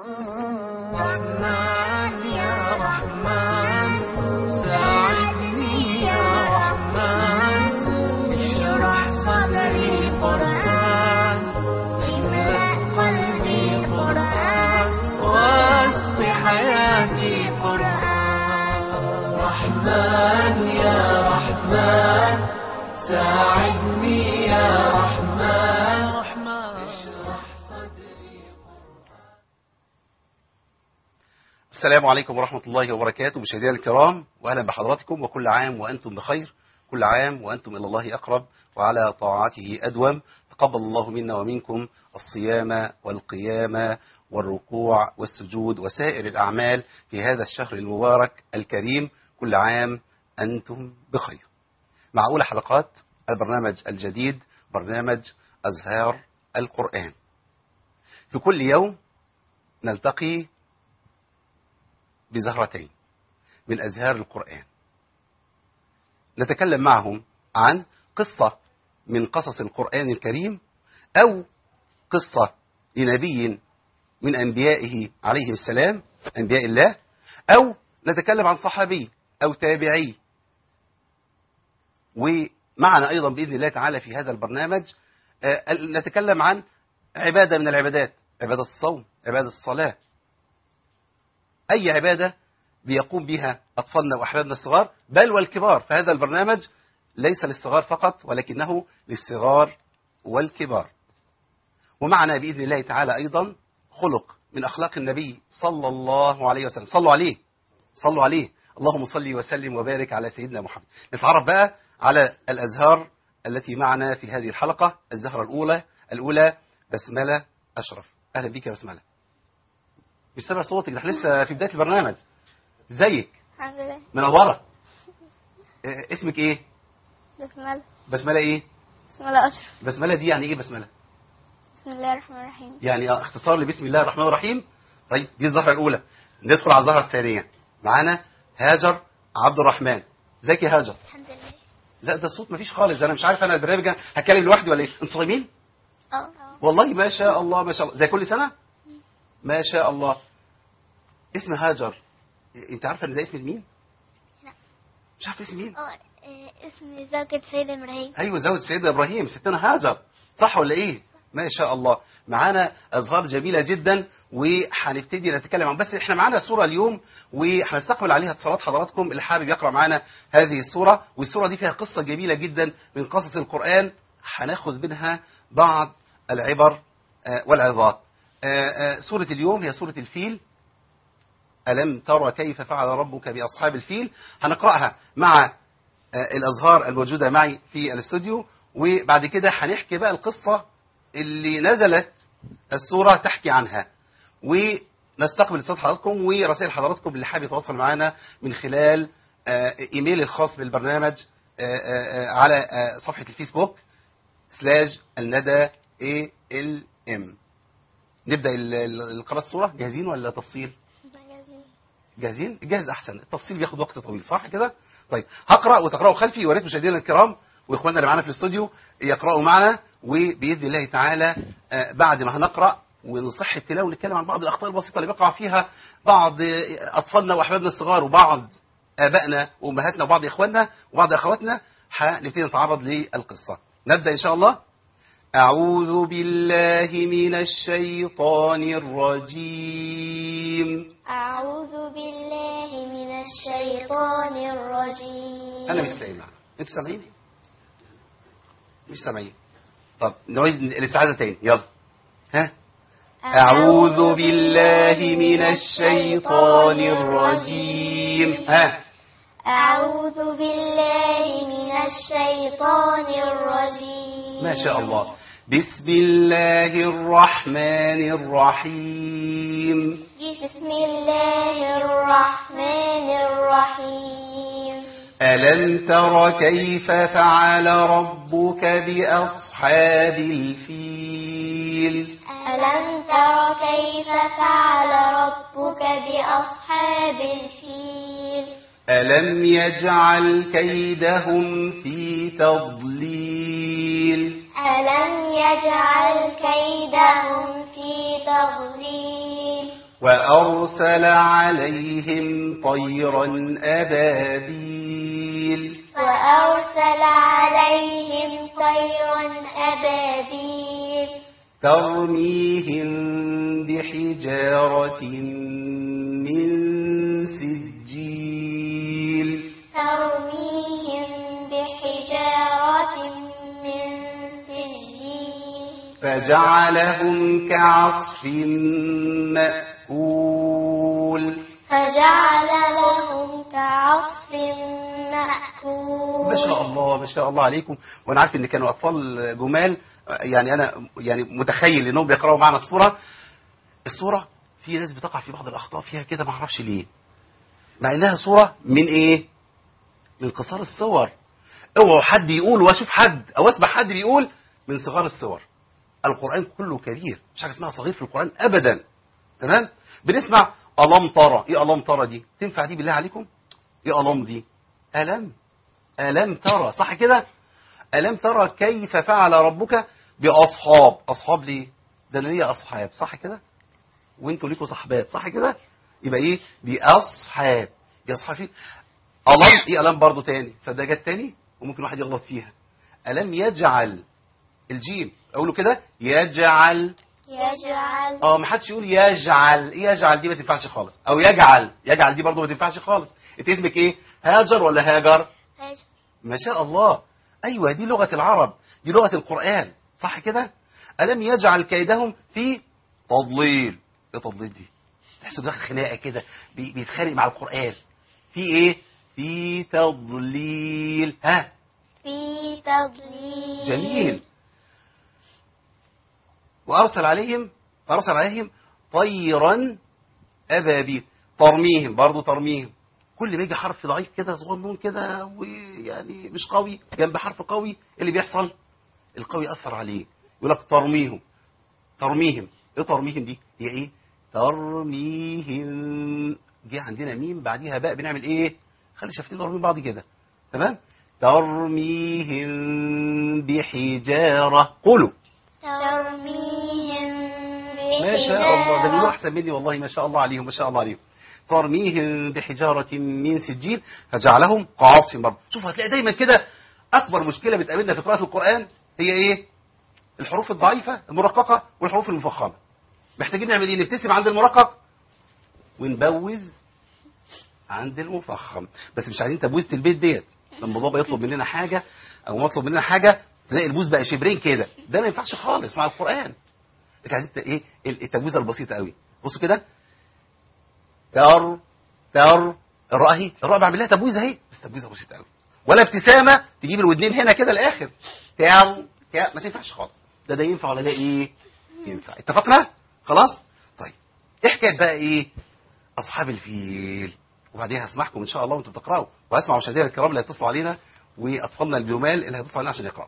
رحمن يا رحمن ساعدني يا رحمن اشرح صدري قرآن املأ قلبي قرآن واسق حياتي قرآن رحمن يا رحمن ساعدني يا رحمن اشرح صدري السلام عليكم ورحمة الله وبركاته مشاهدينا الكرام وأهلا بحضراتكم وكل عام وأنتم بخير كل عام وأنتم إلى الله أقرب وعلى طاعته أدوم تقبل الله منا ومنكم الصيام والقيام والركوع والسجود وسائر الأعمال في هذا الشهر المبارك الكريم كل عام أنتم بخير مع أولى حلقات البرنامج الجديد برنامج أزهار القرآن في كل يوم نلتقي بزهرتين من أزهار القرآن نتكلم معهم عن قصة من قصص القرآن الكريم أو قصة لنبي من أنبيائه عليه السلام أنبياء الله أو نتكلم عن صحابي أو تابعي ومعنا أيضا بإذن الله تعالى في هذا البرنامج آه، نتكلم عن عبادة من العبادات عبادة الصوم عبادة الصلاة أي عبادة بيقوم بها أطفالنا وأحبابنا الصغار بل والكبار فهذا البرنامج ليس للصغار فقط ولكنه للصغار والكبار ومعنا بإذن الله تعالى أيضا خلق من أخلاق النبي صلى الله عليه وسلم صلوا عليه صلوا عليه اللهم صل وسلم وبارك على سيدنا محمد نتعرف بقى على الأزهار التي معنا في هذه الحلقة الزهرة الأولى الأولى بسملة أشرف أهلا بك يا بسملة مش سامع صوتك ده احنا لسه في بداية البرنامج ازيك الحمد لله منورة اه، اسمك ايه بسم الله بسملة ايه بسم الله أشرف بسملة دي يعني ايه بسملة بسم الله الرحمن الرحيم يعني اه، اختصار لبسم الله الرحمن الرحيم طيب دي الزهرة الأولى ندخل على الزهرة الثانية معانا هاجر عبد الرحمن ازيك يا هاجر الحمد لله لا ده الصوت مفيش خالص انا مش عارف انا البرنامج ده هتكلم لوحدي ولا ايه انتوا صايمين اه والله ما شاء الله ما شاء الله زي كل سنة ما شاء الله اسم هاجر انت عارفه ان ده اسم مين لا. مش عارف اسم مين اه اسمي زوجة سيد إبراهيم ايوه زوج سيدنا ابراهيم ستنا هاجر صح ولا ايه ما شاء الله معانا ازهار جميله جدا وهنبتدي نتكلم عن بس احنا معانا صوره اليوم وهنستقبل عليها اتصالات حضراتكم اللي حابب يقرا معانا هذه الصوره والصوره دي فيها قصه جميله جدا من قصص القران هناخذ منها بعض العبر آه، والعظات آه، آه، سوره اليوم هي سوره الفيل ألم ترى كيف فعل ربك بأصحاب الفيل هنقرأها مع آه، الأزهار الموجودة معي في الاستوديو وبعد كده هنحكي بقى القصة اللي نزلت السورة تحكي عنها ونستقبل اتصال حضراتكم ورسائل حضراتكم اللي حابب يتواصل معنا من خلال آه، ايميل الخاص بالبرنامج آه، آه، آه، على آه، صفحة الفيسبوك سلاج الندى اي ال ام نبدأ ال- ال- القراءة الصورة جاهزين ولا تفصيل؟ جاهزين جاهز احسن التفصيل بياخد وقت طويل صح كده طيب هقرا وتقراوا خلفي وريت مشاهدينا الكرام واخواننا اللي معانا في الاستوديو يقراوا معنا وباذن الله تعالى آه، بعد ما هنقرا ونصح التلاوه ونتكلم عن بعض الاخطاء البسيطه اللي بيقع فيها بعض آه، اطفالنا واحبابنا الصغار وبعض ابائنا وامهاتنا وبعض اخواننا وبعض اخواتنا هنبتدي نتعرض للقصه نبدا ان شاء الله اعوذ بالله من الشيطان الرجيم أعوذ بالله من الشيطان الرجيم انا مش سامع انتوا سامعين مش سامعين طب نعيد الاستعاذه تاني يلا ها اعوذ بالله من الشيطان الرجيم ها أعوذ بالله من الشيطان الرجيم ما شاء الله بسم الله الرحمن الرحيم بسم الله الرحمن الرحيم ألم تر كيف فعل ربك بأصحاب الفيل ألم تر كيف فعل ربك بأصحاب الفيل ألم يجعل كيدهم في تضليل ألم يجعل كيدهم في تضليل وأرسل عليهم طيرا أبابيل وأرسل عليهم طيرا أبابيل ترميهم بحجارة من سجيل ترميهم بحجارة من سجيل فجعلهم كعصف مأكول فجعل لهم كعصف مأكول ما شاء الله ما شاء الله عليكم وانا عارف ان كانوا اطفال جمال يعني انا يعني متخيل انهم بيقراوا معنا الصوره الصوره في ناس بتقع في بعض الاخطاء فيها كده ما اعرفش ليه مع انها صوره من ايه من قصار الصور اوعوا حد يقول واشوف حد او اسمع حد بيقول من صغار الصور القران كله كبير مش حاجه اسمها صغير في القران ابدا تمام بنسمع الم ترى ايه الم ترى دي تنفع دي بالله عليكم ايه الم دي الم ألم ترى صح كده ألم ترى كيف فعل ربك بأصحاب أصحاب ليه ده أنا ليا أصحاب صح كده وانتوا ليكوا صحبات صح كده يبقى ايه بأصحاب بأصحاب فين ألم ايه ألم برضو تاني تصدق جت تاني وممكن واحد يغلط فيها ألم يجعل الجيم أقوله كده يجعل يجعل اه ما حدش يقول يجعل ايه يجعل دي ما تنفعش خالص او يجعل يجعل دي برضو ما تنفعش خالص انت اسمك ايه هاجر ولا هاجر ما شاء الله أيوة دي لغة العرب دي لغة القرآن صح كده ألم يجعل كيدهم في تضليل ايه تضليل دي تحسوا داخل خناقة كده بي- بيتخانق مع القرآن في ايه في تضليل ها في تضليل جميل وأرسل عليهم أرسل عليهم طيرا أبابيل ترميهم برضو ترميهم كل ما يجي حرف ضعيف كده صغنون كده ويعني مش قوي جنب حرف قوي إيه اللي بيحصل القوي أثر عليه يقول لك ترميهم ترميهم ايه ترميهم دي هي ايه ترميهم جه عندنا ميم بعديها باء بنعمل ايه خلي شفتين ضاربين بعض كده تمام ترميهم بحجارة قولوا ترميهم ما شاء الله ده بيقولوا بحجارة احسن مني والله ما شاء الله عليهم ما شاء الله عليهم ترميهم بحجارة من سجيل فجعلهم قاصم برضه شوف هتلاقي دايما كده اكبر مشكلة بتقابلنا في قراءة القرآن هي ايه الحروف الضعيفة المرققة والحروف المفخمة محتاجين نعمل ايه نبتسم عند المرقق ونبوز عند المفخم بس مش عايزين تبويزة البيت ديت لما بابا يطلب مننا حاجة او ما يطلب مننا حاجة تلاقي البوز بقى شبرين كده ده ما ينفعش خالص مع القرآن لكن عايزين ت- ايه التبويزه البسيطه قوي بصوا كده تر تر الراء اهي الراء بعمل لها تبويزه اهي بس تبويزه بسيطه قوي ولا ابتسامه تجيب الودنين هنا كده الاخر تر تر ما تنفعش خالص ده ده ينفع ولا ده ايه ينفع اتفقنا خلاص طيب ايه حكايه بقى ايه اصحاب الفيل وبعدين هسمعكم ان شاء الله وانتم بتقراوا وهسمع مشاهدينا الكرام اللي هيتصلوا علينا واطفالنا الجمال اللي هيتصلوا علينا عشان يقراوا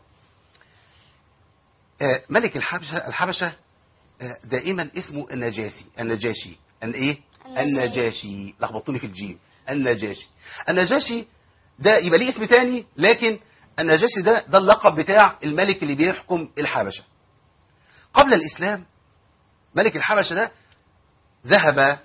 آه، ملك الحبشة الحبشة آه، دائما اسمه النجاشي النجاشي ان ايه النجاشي. النجاشي لخبطوني في الجيم النجاشي النجاشي ده يبقى ليه اسم تاني لكن النجاشي ده ده اللقب بتاع الملك اللي بيحكم الحبشة قبل الإسلام ملك الحبشة ده ذهب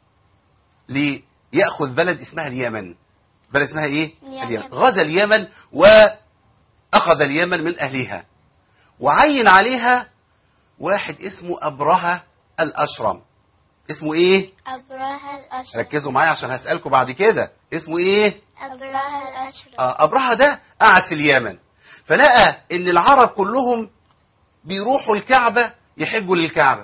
ليأخذ بلد اسمها اليمن بلد اسمها ايه اليمن. اليمن غزا اليمن وأخذ اليمن من أهلها وعين عليها واحد اسمه أبرهة الأشرم اسمه ايه أبرهة الأشرف ركزوا معايا عشان هسألكم بعد كده اسمه ايه أبرهة الأشرف آه، أبرهة ده قعد في اليمن فلقى ان العرب كلهم بيروحوا الكعبة يحجوا للكعبة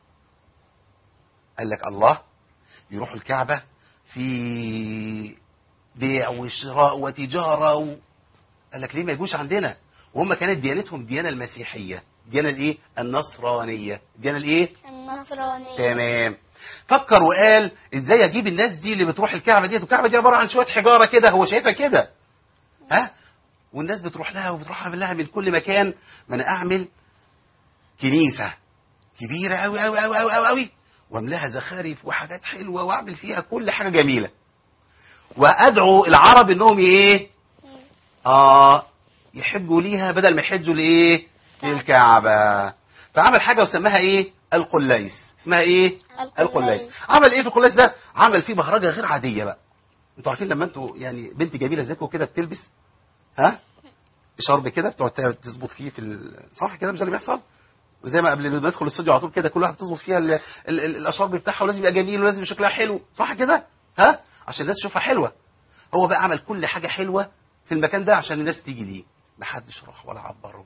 قال لك الله يروحوا الكعبة في بيع وشراء وتجارة و... قال لك ليه ما يجوش عندنا وهم كانت ديانتهم ديانة المسيحية ديانة الايه النصرانية ديانة الايه النصرانية تمام فكر وقال ازاي اجيب الناس دي اللي بتروح الكعبه ديت والكعبه دي عباره عن شويه حجاره كده هو شايفها كده ها والناس بتروح لها وبتروح تعمل لها من كل مكان ما انا اعمل كنيسه كبيره قوي قوي قوي قوي قوي قوي واملاها زخارف وحاجات حلوه واعمل فيها كل حاجه جميله وادعو العرب انهم ايه اه يحجوا ليها بدل ما يحجوا لايه للكعبه فعمل حاجه وسماها ايه القليس اسمها ايه القلايس عمل ايه في القلايس ده عمل فيه بهرجه غير عاديه بقى انتوا عارفين لما انتوا يعني بنت جميله زيكم كده بتلبس ها شرب كده بتقعد تظبط فيه في ال- صح كده مش ده اللي بيحصل زي ما قبل ما ندخل الاستوديو على طول كده كل واحد بتظبط فيها ال- ال- ال- الاشرب بتاعها ولازم يبقى جميل ولازم يبقى شكلها حلو صح كده ها عشان الناس تشوفها حلوه هو بقى عمل كل حاجه حلوه في المكان ده عشان الناس تيجي ليه محدش راح ولا عبره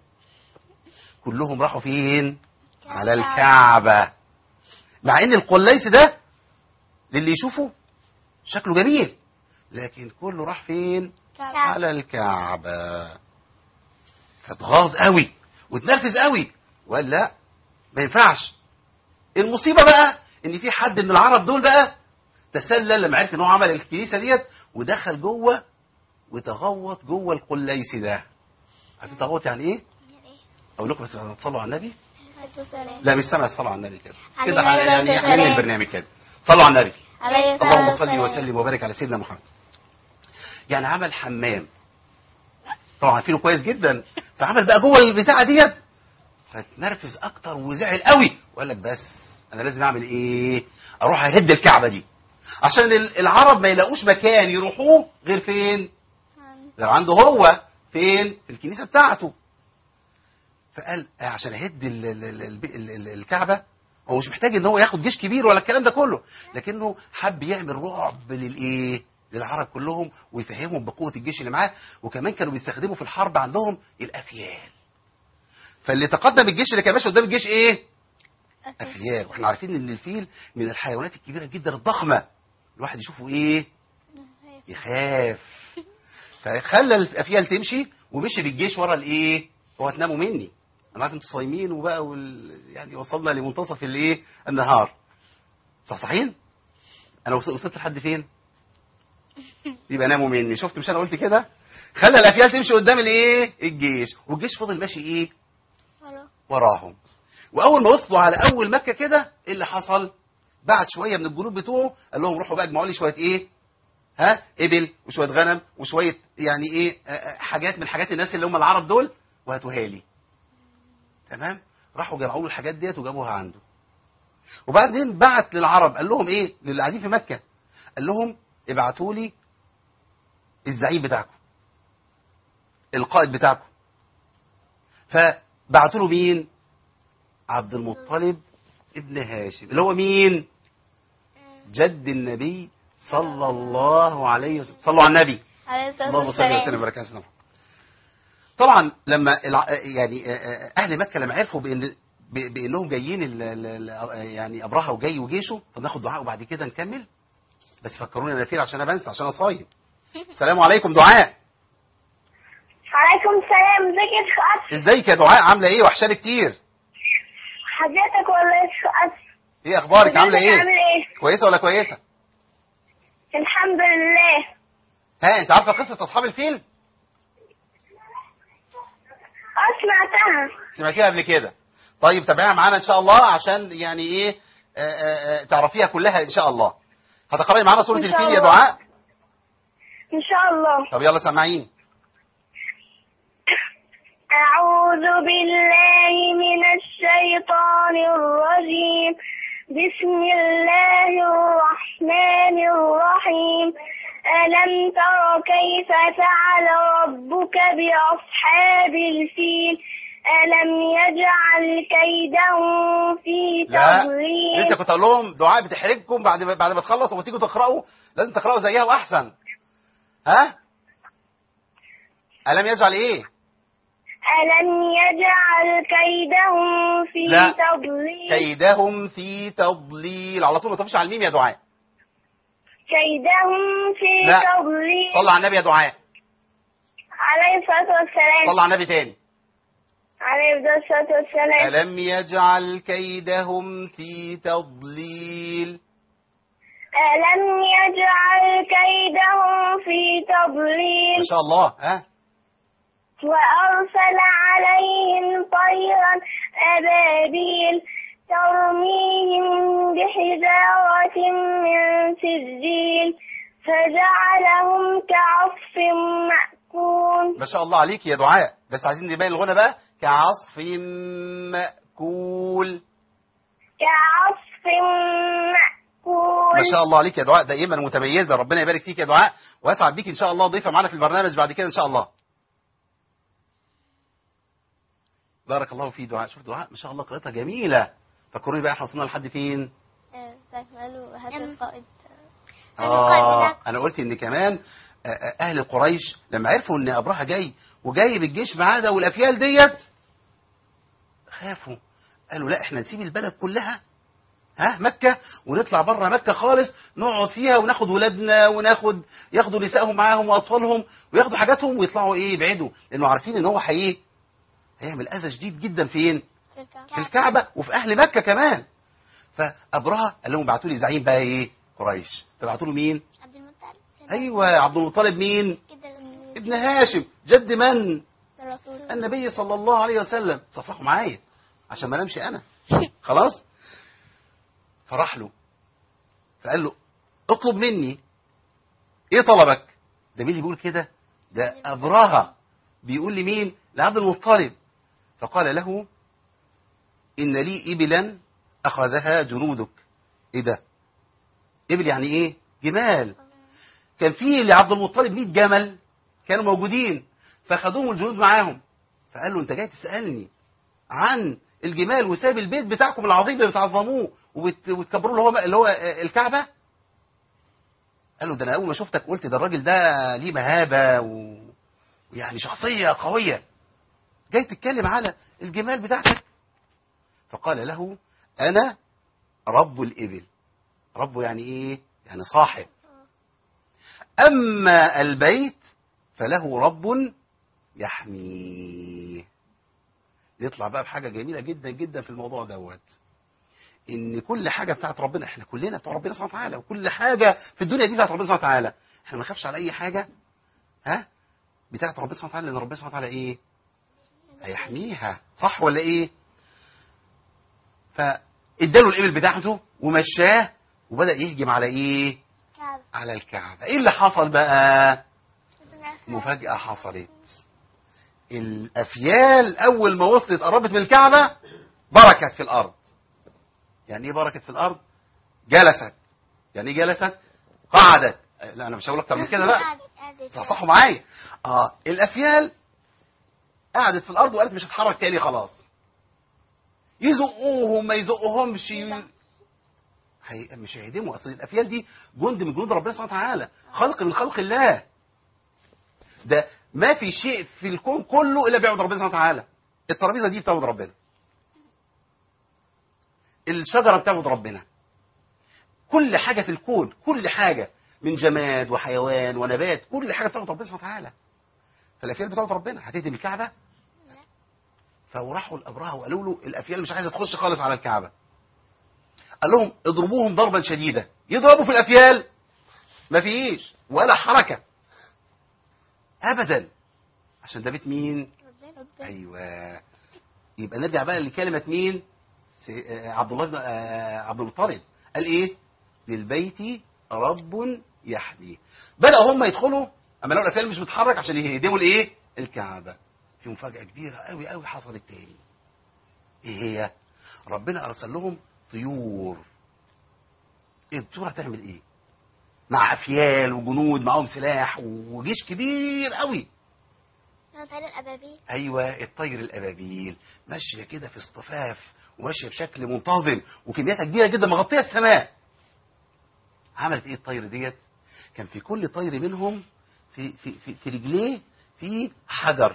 كلهم راحوا فين على الكعبه مع ان القليس ده للي يشوفه شكله جميل لكن كله راح فين على الكعبة فاتغاظ قوي واتنرفز قوي وقال لا ما ينفعش المصيبة بقى ان في حد من العرب دول بقى تسلل لما عرف ان هو عمل الكنيسة ديت ودخل جوه وتغوط جوه القليس ده عارفين تغوط يعني ايه؟ اقول لكم بس تصلوا على النبي لا مش سامع الصلاة على النبي كده عليه كده الصلاة يعني والسلام. يحملني البرنامج كده صلوا على النبي عليه الصلاة اللهم صل والسلام. وسلم وبارك على سيدنا محمد يعني عمل حمام طبعا عارفينه كويس جدا فعمل بقى جوه البتاعه ديت فاتنرفز اكتر وزعل قوي وقال لك بس انا لازم اعمل ايه اروح اهد الكعبه دي عشان ال- العرب ما يلاقوش مكان يروحوه غير فين غير عنده هو فين في الكنيسه بتاعته فقال آه، عشان اهد ال- ال- ال- الب- ال- ال- الكعبه هو مش محتاج ان هو ياخد جيش كبير ولا الكلام ده كله لكنه حب يعمل رعب للايه للعرب كلهم ويفهمهم بقوه الجيش اللي معاه وكمان كانوا بيستخدموا في الحرب عندهم الافيال فاللي تقدم الجيش اللي كان ماشي قدام الجيش ايه افيال واحنا عارفين ان الفيل من الحيوانات الكبيره جدا الضخمه الواحد يشوفه ايه يخاف فخلى الافيال تمشي ومشي بالجيش ورا الايه هو هتناموا مني انا عارف انتوا صايمين وبقى وال... يعني وصلنا لمنتصف الايه النهار صح صحيح انا وص- وصلت لحد فين يبقى ناموا مني شفت مش انا قلت كده خلى الافيال تمشي قدام الايه الجيش والجيش فضل ماشي ايه وراهم واول ما وصلوا على اول مكه كده ايه اللي حصل بعد شويه من الجنود بتوعه قال لهم روحوا بقى اجمعوا لي شويه ايه ها ابل وشويه غنم وشويه يعني ايه آه، آه، حاجات من حاجات الناس اللي هم العرب دول وهاتوها لي تمام راحوا جمعوا له الحاجات ديت وجابوها عنده وبعدين بعت للعرب قال لهم ايه للي قاعدين في مكه قال لهم ابعتوا لي الزعيم بتاعكم القائد بتاعكم فبعتوا له مين عبد المطلب ابن هاشم اللي هو مين جد النبي صلى الله عليه وسلم صلوا على النبي عليه الصلاة اللهم صل وسلم والسلام وبارك على سيدنا محمد. طبعا لما الع... يعني اهل مكه لما عرفوا بان ب- بانهم جايين ال... ال... ال- يعني ابرهه وجاي وجيشه فناخد دعاء وبعد كده نكمل بس فكروني انا فين عشان انا بنسى عشان انا صايم السلام عليكم دعاء عليكم السلام ازيك يا شيخ أسر ازيك يا دعاء عامله ايه وحشاني كتير حضرتك ولا يا شيخ أسر ايه اخبارك عامله حضرتك ايه عامل ايه كويسه ولا كويسه الحمد لله ها انت عارفه قصه اصحاب الفيل اه سمعتها سمعتيها قبل كده طيب تابعيها معانا ان شاء الله عشان يعني ايه آه، آه، آه، تعرفيها كلها ان شاء الله هتقراي معانا سوره إن شاء الفيل يا الله. دعاء ان شاء الله طب يلا سمعيني أعوذ بالله من الشيطان الرجيم بسم الله الرحمن الرحيم ألم تر كيف فعل ربك بأصحاب الفيل ألم يجعل كيدهم في لا تضليل لسه كنت اقول لهم دعاء بتحرجكم بعد ما بعد ما تخلص وتيجوا تقراوا لازم تقراوا زيها واحسن ها الم يجعل ايه ألم يجعل كيدهم في لا. تضليل كيدهم في تضليل على طول ما تقفش على الميم يا دعاء كيدهم في لا. تضليل صلى على النبي يا دعاء عليه الصلاة والسلام صلى على النبي تاني عليه الصلاة والسلام ألم يجعل كيدهم في تضليل ألم يجعل كيدهم في ما تضليل شاء الله ها وأرسل عليهم طيرا أبابيل ترميهم بحجارة من سجيل فجعلهم كعصف مأكول ما شاء الله عليك يا دعاء بس عايزين نبين الغنى بقى كعصف مأكول كعصف مأكول ما شاء الله عليك يا دعاء دائما متميزه ربنا يبارك فيك يا دعاء واسعد بيك ان شاء الله ضيفه معانا في البرنامج بعد كده ان شاء الله بارك الله في دعاء شوف دعاء ما شاء الله قراءتها جميله فكروني بقى احنا وصلنا لحد فين استكملوا هات أم. القائد اه انا قلت ان كمان آه، آه، اهل قريش لما عرفوا ان ابرهه جاي وجاي بالجيش معاه ده والافيال ديت خافوا قالوا لا احنا نسيب البلد كلها ها مكة ونطلع بره مكة خالص نقعد فيها وناخد ولادنا وناخد ياخدوا نسائهم معاهم واطفالهم وياخدوا حاجاتهم ويطلعوا ايه يبعدوا لانه عارفين ان هو هي هيعمل اذى شديد جدا فين في الكعبة في الكعبة وفي اهل مكة كمان فابرهه قال لهم ابعتوا لي زعيم بقى ايه قريش فبعتوا له مين عبد المطلب ايوه عبد المطلب مين كده ابن هاشم جد من الرسول النبي صلى الله عليه وسلم صفحوا معايا عشان ما نمشي انا خلاص فراح له فقال له اطلب مني ايه طلبك ده مين اللي بيقول كده ده ابرهه بيقول لمين لعبد المطلب فقال له ان لي ابلا اخذها جنودك ايه ده ابل يعني ايه جمال كان في لعبد المطلب 100 جمل كانوا موجودين فخدوهم الجنود معاهم فقال له انت جاي تسالني عن الجمال وساب البيت بتاعكم العظيم اللي بتعظموه وبت- وبتكبروا اللي هو اللي هو الكعبه قال له ده انا اول ما شفتك قلت ده الراجل ده ليه مهابه و... ويعني شخصيه قويه جاي تتكلم على الجمال بتاعتك فقال له انا رب الابل رب يعني ايه يعني صاحب اما البيت فله رب يحميه نطلع بقى بحاجه جميله جدا جدا في الموضوع دوت ان كل حاجه بتاعت ربنا احنا كلنا بتوع ربنا سبحانه وتعالى وكل حاجه في الدنيا دي بتاعت ربنا سبحانه وتعالى احنا ما نخافش على اي حاجه ها بتاعت ربنا سبحانه وتعالى لان ربنا سبحانه وتعالى ايه هيحميها صح ولا ايه فاداله الابل بتاعته ومشاه وبدا يهجم على ايه كعبة على الكعبه ايه اللي حصل بقى مفاجأة حصلت الأفيال أول ما وصلت قربت من الكعبة بركت في الأرض يعني إيه بركت في الأرض جلست يعني إيه جلست قعدت لا أنا مش هقول أكتر من كده بقى قعدت- قعدت. صحصحوا معايا آه الأفيال قعدت في الأرض وقالت مش هتحرك تاني خلاص يزقوهم ما يزقوهمش ي- هي مش هيهدموا اصل الافيال دي جند من جنود ربنا سبحانه وتعالى خلق من خلق الله ده ما في شيء في الكون كله الا بيعبد ربنا سبحانه وتعالى الترابيزه دي بتعبد ربنا الشجره بتعبد ربنا كل حاجه في الكون كل حاجه من جماد وحيوان ونبات كل حاجه بتعبد ربنا سبحانه وتعالى فالافيال بتعبد ربنا هتهدم الكعبه فراحوا الابرهه وقالوا له الافيال مش عايزه تخش خالص على الكعبه قال لهم اضربوهم ضربا شديدا يضربوا في الافيال ما فيش ولا حركه ابدا عشان ده بيت مين ربنا ايوه يبقى نرجع بقى لكلمه مين سي- آه، عبد الله بن آه، عبد المطلب قال ايه للبيت رب يحميه بدأوا هم يدخلوا اما لو الافيال مش بتتحرك عشان يهدموا الايه الكعبه في مفاجاه كبيره قوي قوي حصلت تاني ايه هي ربنا ارسل لهم طيور ايه الطيور هتعمل ايه مع افيال وجنود معاهم سلاح وجيش كبير قوي طير الأبابيل ايوه الطير الابابيل ماشيه كده في اصطفاف وماشيه بشكل منتظم وكمياتها كبيره جدا مغطيه السماء عملت ايه الطير ديت كان في كل طير منهم في في في, في رجليه في حجر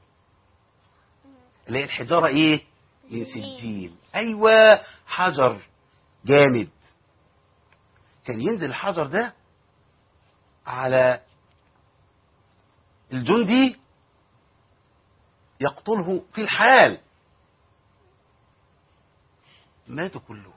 اللي هي الحجاره ايه من سجيل ايوه حجر جامد كان ينزل الحجر ده على الجندي يقتله في الحال ماتوا كلهم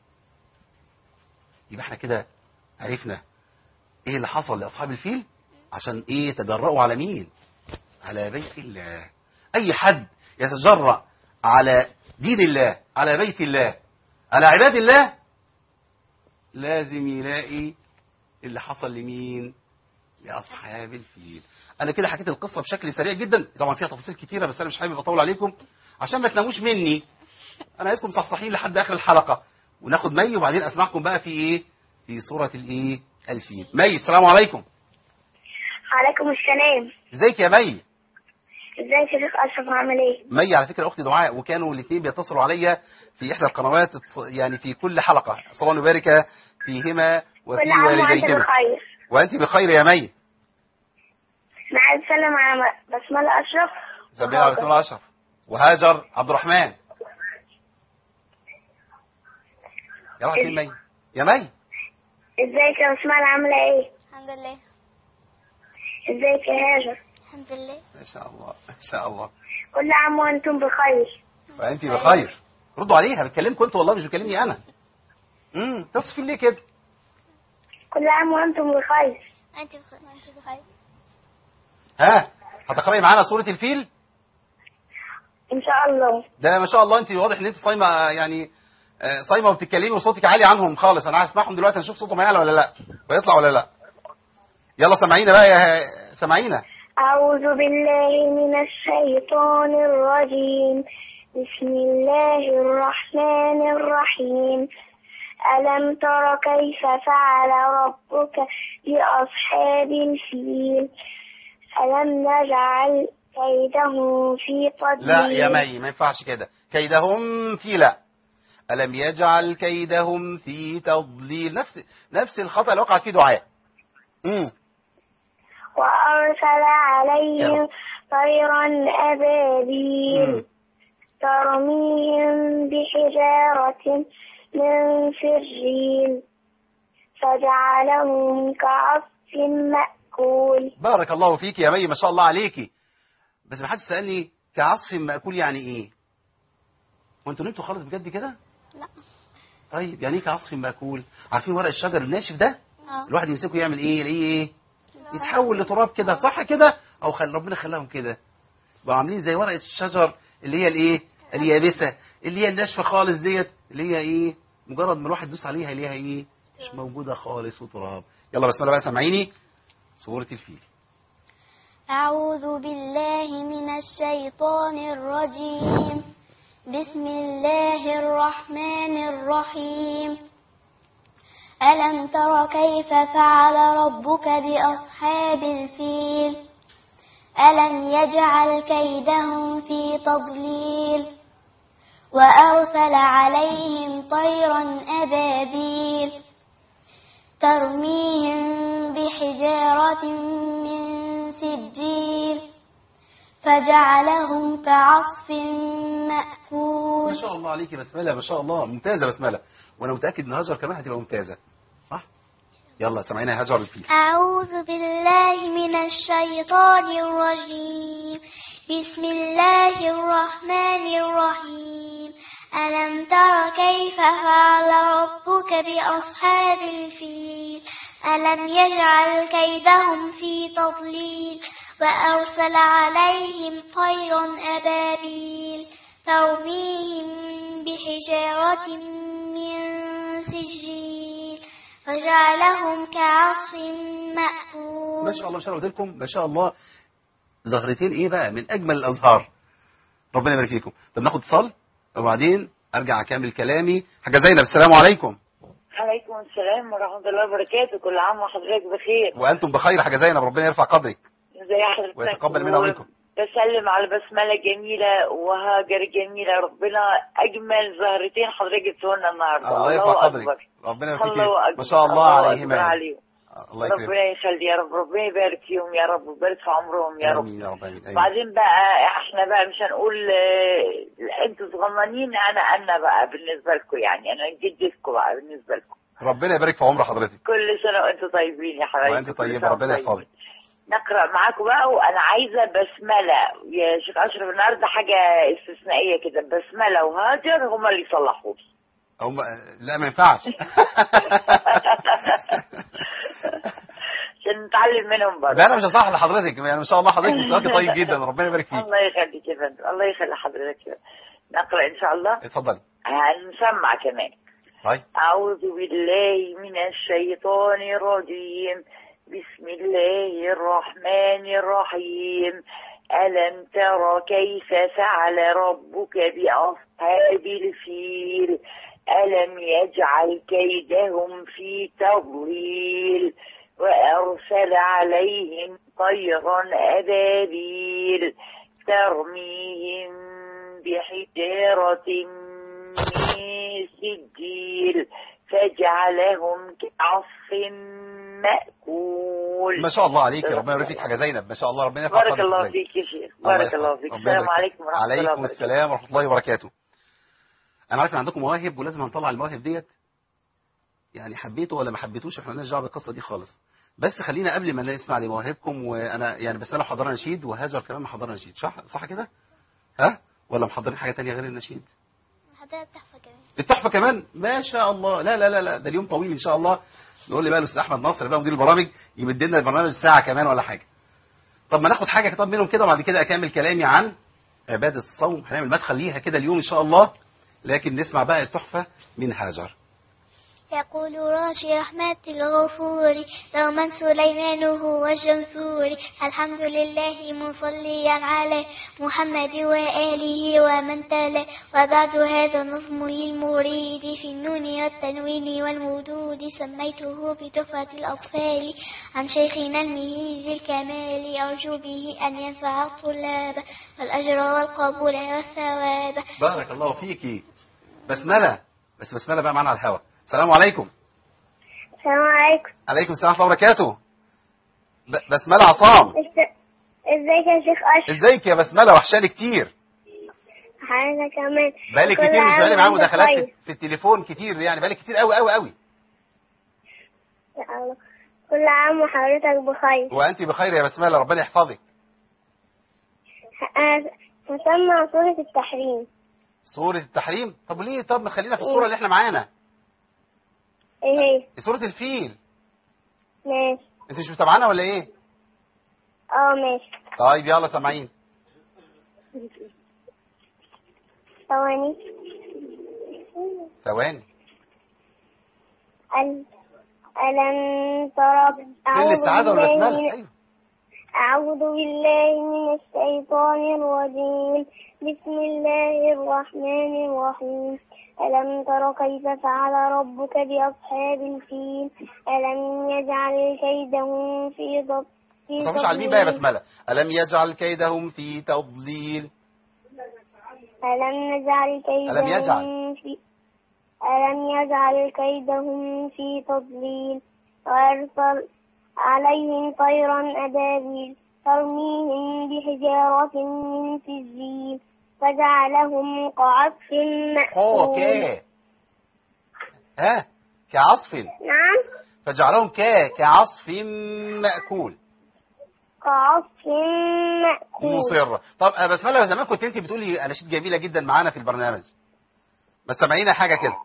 يبقى احنا كده عرفنا ايه اللي حصل لاصحاب الفيل عشان ايه تجرأوا على مين على بيت الله اي حد يتجرأ على دين الله على بيت الله على عباد الله لازم يلاقي اللي حصل لمين لاصحاب الفيل انا كده حكيت القصه بشكل سريع جدا طبعا فيها تفاصيل كتيره بس انا مش حابب اطول عليكم عشان ما تناموش مني انا عايزكم صحصحين لحد اخر الحلقه وناخد مي وبعدين اسمعكم بقى في ايه في سوره الايه الفيل مي السلام عليكم عليكم السلام ازيك يا مي ازيك يا شيخ اشرف عامل ايه مي على فكره اختي دعاء وكانوا الاثنين بيتصلوا عليا في احدى القنوات اتص- يعني في كل حلقه صلى الله وبارك فيهما وفي كل عام وانت والديهما بخير وانت بخير يا مي انا عايز اسلم على بسمله اشرف سبيل على رسول الله اشرف وهاجر عبد الرحمن يا راح فين مي يا مي ازيك يا بسمله عامله ايه الحمد لله ازيك يا هاجر الحمد لله ما شاء الله ما شاء الله كل عام وانتم بخير وانت بخير ردوا عليها بتكلمكم انتوا والله مش بتكلمني انا امم تصفين ليه كده كل عام وانتم بخير انت بخير انت بخير ها هتقراي معانا سوره الفيل ان شاء الله ده ما شاء الله انت واضح ان انت صايمه يعني آه، صايمه وبتتكلمي وصوتك عالي عنهم خالص انا هسمعهم دلوقتي نشوف صوتهم هيعلى ولا لا ويطلع ولا لا يلا سامعينا بقى يا سامعينا أعوذ بالله من الشيطان الرجيم بسم الله الرحمن الرحيم ألم تر كيف فعل ربك بأصحاب الفيل ألم نجعل كيدهم في تضليل لا يا مي ما ينفعش كده كيدهم في لا ألم يجعل كيدهم في تضليل نفس نفس الخطأ اللي وقع فيه دعاء امم وأرسل عليهم طيرا مم. أبابيل ترميهم بحجارة من سجيل فجعلهم كعصف مأكول بارك الله فيك يا مي ما شاء الله عليكي بس ما حدش سألني كعصف مأكول يعني ايه وانتوا نمتوا خالص بجد كده لا طيب يعني ايه كعصف مأكول عارفين ورق الشجر الناشف ده اه الواحد يمسكه يعمل ايه يلاقيه ايه يتحول لتراب كده صح كده او خل ربنا خلاهم كده بقوا عاملين زي ورقه الشجر اللي هي الايه اليابسه اللي هي الناشفه خالص ديت اللي هي ايه مجرد ما الواحد يدوس عليها يلاقيها ايه مش موجوده خالص وتراب يلا بسم الله بقى سامعيني سوره الفيل أعوذ بالله من الشيطان الرجيم بسم الله الرحمن الرحيم ألم تر كيف فعل ربك بأصحاب الفيل ألم يجعل كيدهم في تضليل وأرسل عليهم طيرا أبابيل ترميهم بحجارة من سجيل فجعلهم كعصف ما مأكول شاء الله عليكي بسمله ما شاء الله ممتازه بسمله وانا متاكد ان هاجر كمان هتبقى ممتازه صح يلا سامعينا يا هاجر الفيل أعوذ بالله من الشيطان الرجيم بسم الله الرحمن الرحيم ألم تر كيف فعل ربك بأصحاب الفيل ألم يجعل كيدهم في تضليل وأرسل عليهم طيرا أبابيل ترميهم بحجارة من سجيل فجعلهم كعصف مأكول ما شاء الله مش انا قلت لكم ما شاء الله زهرتين ايه بقى من اجمل الازهار ربنا يبارك فيكم طب ناخد اتصال وبعدين ارجع اكمل كلامي حاجه زينب السلام عليكم عليكم السلام ورحمة الله وبركاته كل عام وحضرتك بخير وانتم بخير حاجه زينب ربنا يرفع قدرك ازي حضرتك ويتقبل منا ومنكم. بسلم على بسملة جميلة وهاجر جميلة ربنا أجمل زهرتين حضرتك جبتوا لنا النهاردة الله يرفع قدرك أكبر. ربنا يرفع فيك الله أكبر ما شاء الله الله عليهما أكبر عليهم الله يكرمك ربنا يخلي يا رب ربنا يبارك فيهم يا رب ويبارك في عمرهم يا رب امين يا رب امين آمين. بعدين بقى احنا بقى مش هنقول آه، انتوا صغننين انا انا بقى بالنسبه لكم يعني انا جدتكم بقى بالنسبه لكم ربنا يبارك في عمر حضرتك كل سنه وانتم طيبين يا حبايبي وانت كل طيبه سنة ربنا وانتم يحفظك نقرا معاكم بقى وانا عايزه بسمله يا شيخ اشرف النهارده حاجه استثنائيه كده بسمله وهاجر هما اللي يصلحوا لي. هم لا ما ينفعش عشان نتعلم منهم برضه ده انا مش هصح لحضرتك يعني ما شاء الله حضرتك مستواك طيب جدا ربنا يبارك فيك الله يخليك يا فندم الله يخلي حضرتك نقرا ان شاء الله اتفضلي هنسمع كمان طيب أعوذ بالله من الشيطان الرجيم بسم الله الرحمن الرحيم ألم تر كيف فعل ربك بأصحاب الفيل ألم يجعل كيدهم في تضليل وأرسل عليهم طيرا أبابيل ترميهم بحجارة من سجيل فجعلهم كعصف مأكول ما شاء الله عليك ربنا يبارك فيك حاجه زينب ما شاء الله ربنا يرفع بارك قدرك الله زينب. فيك يا شيخ الله بارك الله يحفظك. فيك ربنا السلام يبارك عليكم فيك. ورحمة الله عليكم وبركاته السلام ورحمه الله وبركاته انا عارف ان عندكم مواهب ولازم هنطلع المواهب ديت يعني حبيته ولا ما حبيتوش احنا مالناش دعوه بالقصه دي خالص بس خلينا قبل ما نسمع لمواهبكم وانا يعني بس انا محضرنا نشيد وهاجر كمان محضرنا نشيد صح صح كده ها ولا محضرين حاجه تانية غير النشيد حضرتك تحفة كمان التحفه كمان ما شاء الله لا لا لا لا ده اليوم طويل ان شاء الله نقول لي بقى الاستاذ احمد ناصر بقى مدير البرامج يمد لنا البرنامج ساعه كمان ولا حاجه طب ما ناخد حاجه طب منهم كده وبعد كده اكمل كلامي عن عباده الصوم هنعمل مدخل ليها كده اليوم ان شاء الله لكن نسمع بقى التحفه من هاجر يقول راشي رحمة الغفور دوما سليمان هو الجنسور الحمد لله مصليا على محمد وآله ومن تلا وبعد هذا نظم للمريد في النون والتنوين والمدود سميته بتحفة الأطفال عن شيخنا المهيز الكمال أرجو به أن ينفع الطلاب والأجر والقبول والثواب بارك الله فيكي بسمله بس بسمله بقى معانا على الهوا السلام عليكم السلام عليكم عليكم السلام ورحمه الله وبركاته ب- بسمله عصام إز- ازيك يا شيخ اشرف ازيك يا بسمله وحشاني كتير حضرتك كمان بقالي كل كتير مش عام بقالي معاه وأنت مداخلات كويس. في- في التليفون كتير يعني بقالي كتير قوي قوي قوي يا الله كل عام وحضرتك بخير وانت بخير يا بسمله ربنا يحفظك أنا هسمع سورة التحريم سورة التحريم طب ليه طب ما خلينا في الصورة اللي احنا معانا ايه هي سورة الفيل ماشي انت مش متابعانا ولا ايه اه ماشي طيب يلا سامعين ثواني ثواني ال... ألم ترى فين أعوذ الاستعاذة ولا بالله بسمله من- ايوه أعوذ بالله من الشيطان الرجيم بسم الله الرحمن الرحيم ألم تر كيف فعل ربك بأصحاب الفيل ألم يجعل كيدهم في ضب في ما تخافوش على مين بقى يا تضليل بسملة ألم يجعل كيدهم في تضليل ألم نجعل كيدهم ألم يجعل. في ألم يجعل كيدهم في تضليل وأرسل عليهم طيرا أبابيل ترميهم بحجارة من سجيل فجعلهم كعصف قو مأكول كا ها كعصف نعم فجعلهم كا كعصف مأكول كعصف مأكول مصرة طب يا بسملة زمان كنت انت بتقولي اناشيد جميلة جدا معانا في البرنامج بس سامعينا حاجة كده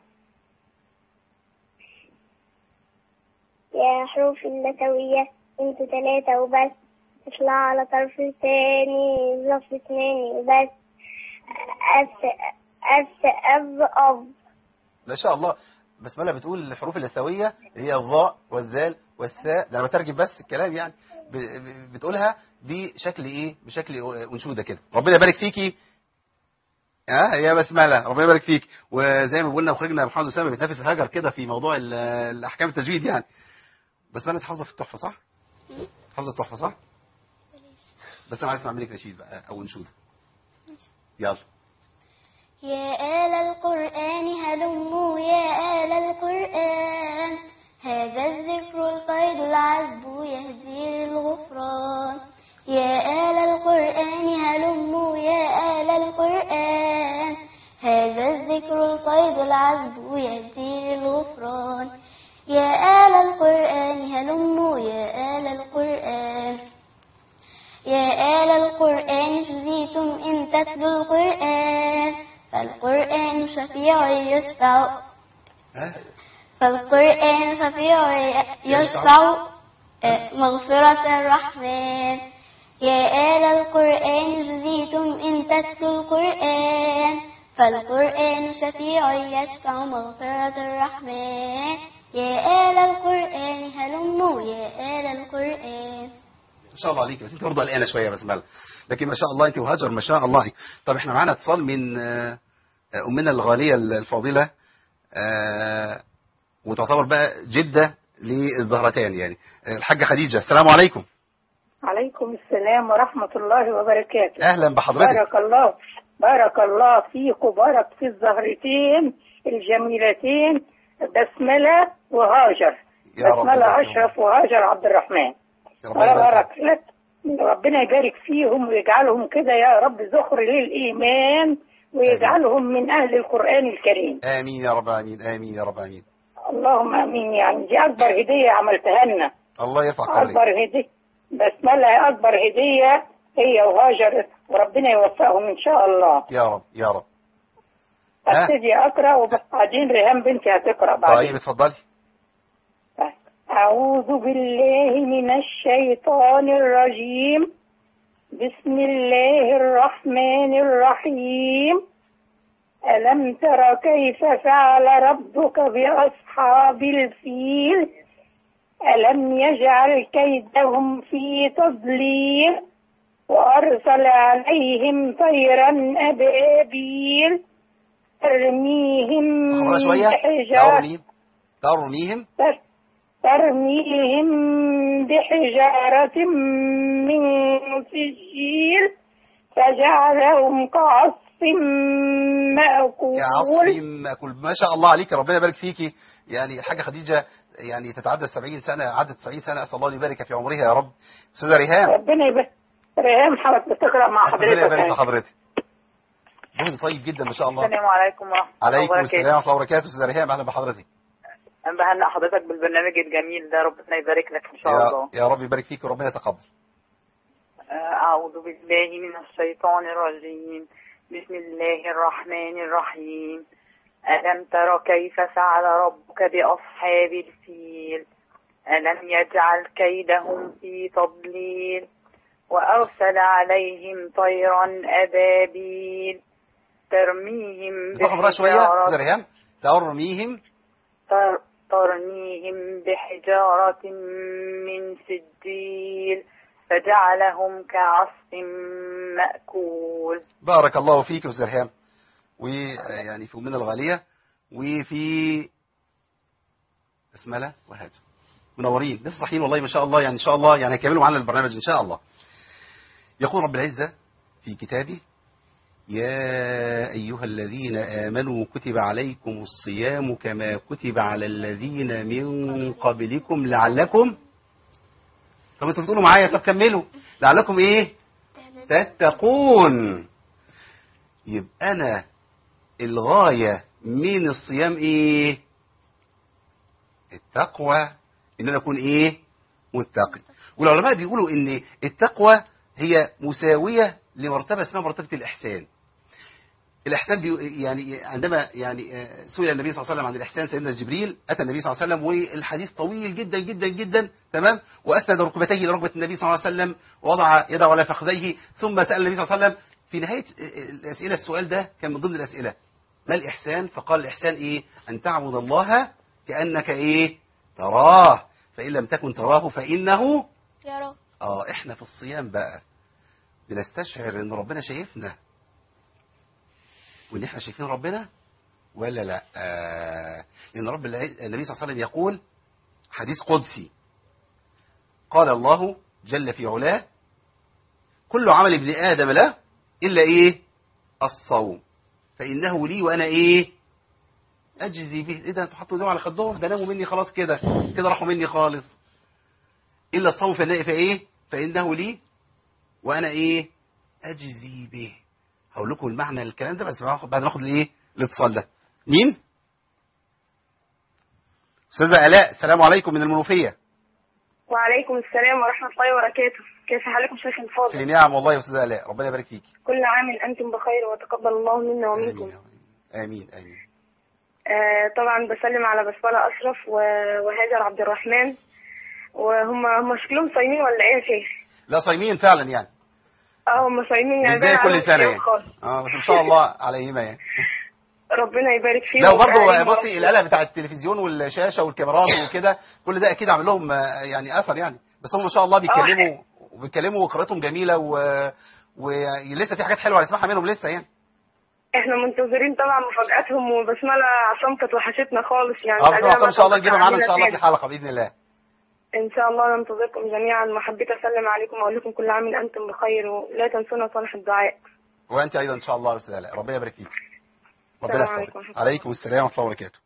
يا حروف اللثوية انتوا تلاتة وبس اطلع على طرف تاني ظرف اتنين وبس أس أس أب أب ما شاء الله بسملة بتقول الحروف اللثوية اللي هي الظاء والذال والثاء ده انا بترجم بس الكلام يعني ب- ب- بتقولها بشكل ايه بشكل انشوده كده ربنا يبارك فيكي اه يا بسمله ربنا يبارك فيك وزي ما قلنا وخرجنا محمد اسامه بتنافس هاجر كده في موضوع ال- الاحكام التجويد يعني بسمله حافظه في التحفه صح حافظه التحفه صح بس انا عايز اسمع منك نشيد بقى او انشوده يلا يا آل القرآن هلموا يا آل القرآن هذا الذكر القيد العذب يهدي للغفران يا آل القرآن هلموا يا آل القرآن هذا الذكر القيد العذب يهدي للغفران يا آل القرآن هلموا يا آل القرآن يا آل القرآن جزيتم إن تتلوا القرآن فالقرآن شفيع يشفع ها فالقرآن شفيع يشفع آه، مغفرة الرحمن يا آل القرآن جزيتم إن تتلوا القرآن فالقرآن شفيع يشفع مغفرة الرحمن يا آل القرآن هلموا يا آل القرآن ما شاء الله عليك بس انت برضه قلقانه شويه يا بسمله لكن ما شاء الله انت وهاجر ما شاء الله طب احنا معانا اتصال من آه، امنا الغاليه الفاضله آه وتعتبر بقى جدة للزهرتان يعني آه، الحاجة خديجة السلام عليكم عليكم السلام ورحمة الله وبركاته أهلا بحضرتك بارك الله بارك الله فيك وبارك في الزهرتين الجميلتين بسملة وهاجر يا رب بسملة بارك الله. أشرف وهاجر عبد الرحمن يا ربنا يبارك بارك لك ربنا يبارك فيهم ويجعلهم كده يا رب ذخر للإيمان ويجعلهم من أهل القرآن الكريم آمين يا رب العالمين آمين يا رب العالمين اللهم آمين يعني دي أكبر هدية عملتها لنا الله يرفع قدرك أكبر هدية بسملة أكبر هدية هي وهاجر وربنا يوفقهم إن شاء الله يا رب يا رب ها؟ ابتدي أقرأ وبعدين ريهام بنتي هتقرأ طيب بعدين اتفضلي أعوذ بالله من الشيطان الرجيم بسم الله الرحمن الرحيم ألم تر كيف فعل ربك بأصحاب الفيل ألم يجعل كيدهم في تضليل وأرسل عليهم طيرا أبابيل ترميهم خبرنا شوية بحجارة ترميهم ترميهم تر- ترميهم بحجارة من سجيل فجعلهم كعصف مأكول كعصف مأكول ما شاء الله عليك ربنا يبارك فيكي يعني الحاجة خديجة يعني تتعدى 70 سنة عدت 70 سنة أسأل الله أن يبارك في عمرها يا رب أستاذة ريهام ربنا يبارك ريهام حضرتك بتقرأ مع ربنا يبارك في حضرتك حضرتك جهد طيب جدا ما شاء الله السلام عليكم ورحمة الله عليكم وبركاته السلام ورحمة الله وبركاته أستاذة ريهام أهلا بحضرتك أنا بهنئ حضرتك بالبرنامج الجميل ده ربنا يبارك لك إن شاء الله يا, يا رب يبارك فيك وربنا يتقبل أعوذ بالله من الشيطان الرجيم بسم الله الرحمن الرحيم ألم تر كيف فعل ربك بأصحاب الفيل ألم يجعل كيدهم في تضليل وأرسل عليهم طيرا أبابيل ترميهم نطلع خبرها شوية بحجارة أستاذة ريهام ترميهم تر- ترميهم بحجارة من سجيل فجعلهم كعصف مأكول بارك الله فيك يا أستاذة ريهام ويعني في أمنا الغالية وفي بسملة وهاجر منورين لسه صحيين والله ما شاء الله يعني إن شاء الله يعني هيكملوا معنا البرنامج إن شاء الله يقول رب العزة في كتابه يا أيها الذين آمنوا كتب عليكم الصيام كما كتب على الذين من قبلكم لعلكم طب انتوا بتقولوا معايا طب كملوا لعلكم ايه تتقون يبقى انا الغاية من الصيام ايه التقوى ان انا اكون ايه متقي والعلماء بيقولوا ان التقوى هي مساوية لمرتبة اسمها مرتبة الإحسان الإحسان بي يعني عندما يعني آه، سئل النبي صلى الله عليه وسلم عن الإحسان سيدنا جبريل أتى النبي صلى الله عليه وسلم والحديث طويل جدا جدا جدا تمام وأسند ركبتيه لركبة النبي صلى الله عليه وسلم ووضع يده على فخذيه ثم سأل النبي صلى الله عليه وسلم في نهاية آه، الأسئلة السؤال ده كان من ضمن الأسئلة ما الإحسان فقال الإحسان إيه أن تعبد الله كأنك إيه تراه فإن لم تكن تراه فإنه يا رب اه احنا في الصيام بقى بنستشعر ان ربنا شايفنا وان احنا شايفين ربنا ولا لا آه ان رب الع- النبي صلى الله عليه وسلم يقول حديث قدسي قال الله جل في علاه كل عمل ابن ادم له الا ايه الصوم فانه لي وانا ايه اجزي به ايه ده انتوا حطوا ايديهم على خدهم ده ناموا مني خلاص كده كده راحوا مني خالص إلا الصوم فإن- فإيه فإنه لي وأنا إيه أجزي به هقول لكم المعنى الكلام ده بس بعد ما أخد الإيه الاتصال ده مين أستاذة آلاء السلام عليكم من المنوفية وعليكم السلام ورحمة الله وبركاته كيف حالكم شيخ في الفاضل نعم والله يا أستاذة آلاء ربنا يبارك فيك كل عام أنتم بخير وتقبل الله منا ومنكم آمين آمين آمين آه طبعا بسلم على بسملة أشرف و- وهاجر عبد الرحمن وهم هم شكلهم صايمين ولا إيه يا شيخ؟ لا صايمين فعلا يعني اه هم صايمين مش يعني زي باين كل عليهم سنة صيام يعني خالص. اه بس إن شاء الله عليهما يعني ربنا يبارك فيهم لا وبرضه ويعينهم بصي وربنا. الآلة بتاع التلفزيون والشاشة والكاميرات وكده كل ده أكيد عامل لهم آه، يعني أثر يعني بس هم ما شاء الله بيتكلموا وبيتكلموا وقراءتهم جميلة و... ولسه في حاجات حلوة هنسمعها منهم لسه يعني احنا منتظرين طبعا مفاجاتهم وبسمله عصام كانت وحشتنا خالص يعني اه بس عايزينها ان شاء الله بقى تجيبها معانا ان تعملها شاء الله في تاني. حلقه باذن الله ان شاء الله ننتظركم جميعا وحبيت اسلم عليكم واقول لكم كل عام وانتم بخير ولا تنسونا صالح الدعاء وانت ايضا ان شاء الله يا استاذ علاء ربنا يبارك فيك ربنا السلام يحفظك عليكم ورحمة الله. عليكم السلام ورحمه الله وبركاته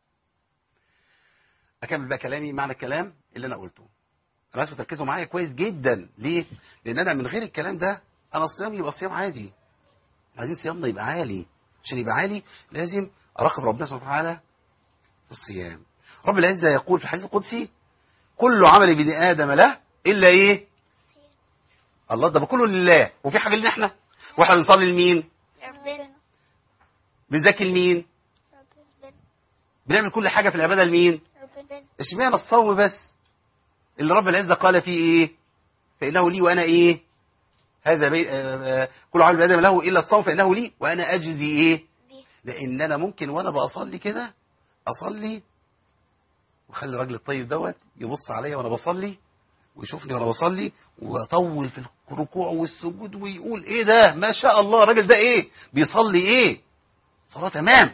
اكمل بقى كلامي معنى الكلام اللي انا قلته انا عايزكم تركزوا معايا كويس جدا ليه لان انا من غير الكلام ده انا الصيام يبقى صيام عادي عايزين صيامنا يبقى عالي عشان يبقى عالي لازم اراقب ربنا سبحانه وتعالى في الصيام رب العزه يقول في الحديث القدسي كل عمل ابن ادم له الا ايه الله ده كله لله وفي حاجه لنا احنا واحنا بنصلي لمين ربنا بنذاكر لمين ربنا بنعمل كل حاجه في العباده لمين ربنا اشمعنى الصوم بس اللي رب العزه قال فيه ايه فانه لي وانا ايه هذا بي... آه، آه، كل عمل ادم له الا الصوم فانه لي وانا اجزي ايه بيه لان انا ممكن وانا بصلي كده اصلي وخلي الراجل الطيب دوت يبص عليا وانا بصلي ويشوفني وانا بصلي واطول في الركوع والسجود ويقول ايه ده ما شاء الله الراجل ده ايه بيصلي ايه صلاه تمام